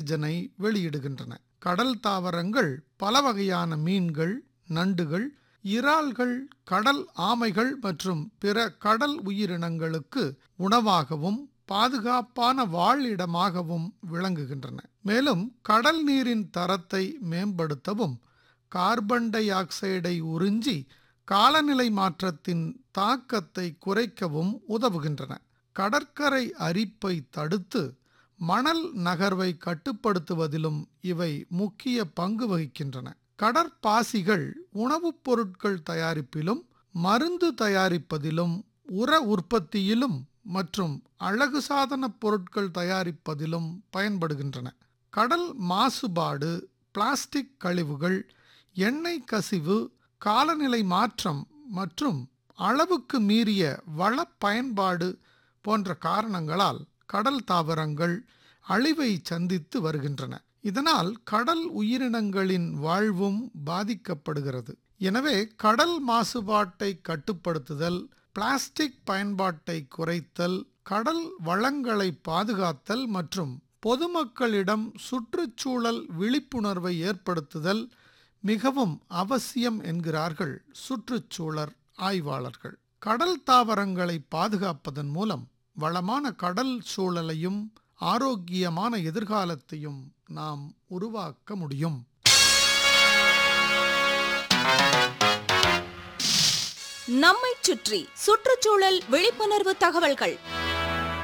ஆக்சிஜனை வெளியிடுகின்றன கடல் தாவரங்கள் பல வகையான மீன்கள் நண்டுகள் இறால்கள் கடல் ஆமைகள் மற்றும் பிற கடல் உயிரினங்களுக்கு உணவாகவும் பாதுகாப்பான வாழிடமாகவும் விளங்குகின்றன மேலும் கடல் நீரின் தரத்தை மேம்படுத்தவும் கார்பன் டை ஆக்சைடை உறிஞ்சி காலநிலை மாற்றத்தின் தாக்கத்தை குறைக்கவும் உதவுகின்றன கடற்கரை அரிப்பை தடுத்து மணல் நகர்வை கட்டுப்படுத்துவதிலும் இவை முக்கிய பங்கு வகிக்கின்றன கடற்பாசிகள் உணவுப் பொருட்கள் தயாரிப்பிலும் மருந்து தயாரிப்பதிலும் உர உற்பத்தியிலும் மற்றும் அழகு சாதனப் பொருட்கள் தயாரிப்பதிலும் பயன்படுகின்றன கடல் மாசுபாடு பிளாஸ்டிக் கழிவுகள் எண்ணெய் கசிவு காலநிலை மாற்றம் மற்றும் அளவுக்கு மீறிய வள பயன்பாடு போன்ற காரணங்களால் கடல் தாவரங்கள் அழிவை சந்தித்து வருகின்றன இதனால் கடல் உயிரினங்களின் வாழ்வும் பாதிக்கப்படுகிறது எனவே கடல் மாசுபாட்டை கட்டுப்படுத்துதல் பிளாஸ்டிக் பயன்பாட்டை குறைத்தல் கடல் வளங்களை பாதுகாத்தல் மற்றும் பொதுமக்களிடம் சுற்றுச்சூழல் விழிப்புணர்வை ஏற்படுத்துதல் மிகவும் அவசியம் என்கிறார்கள் சுற்றுச்சூழல் ஆய்வாளர்கள் கடல் தாவரங்களை பாதுகாப்பதன் மூலம் வளமான கடல் சூழலையும் ஆரோக்கியமான எதிர்காலத்தையும் நாம் உருவாக்க முடியும் நம்மைச் சுற்றி சுற்றுச்சூழல் விழிப்புணர்வு தகவல்கள்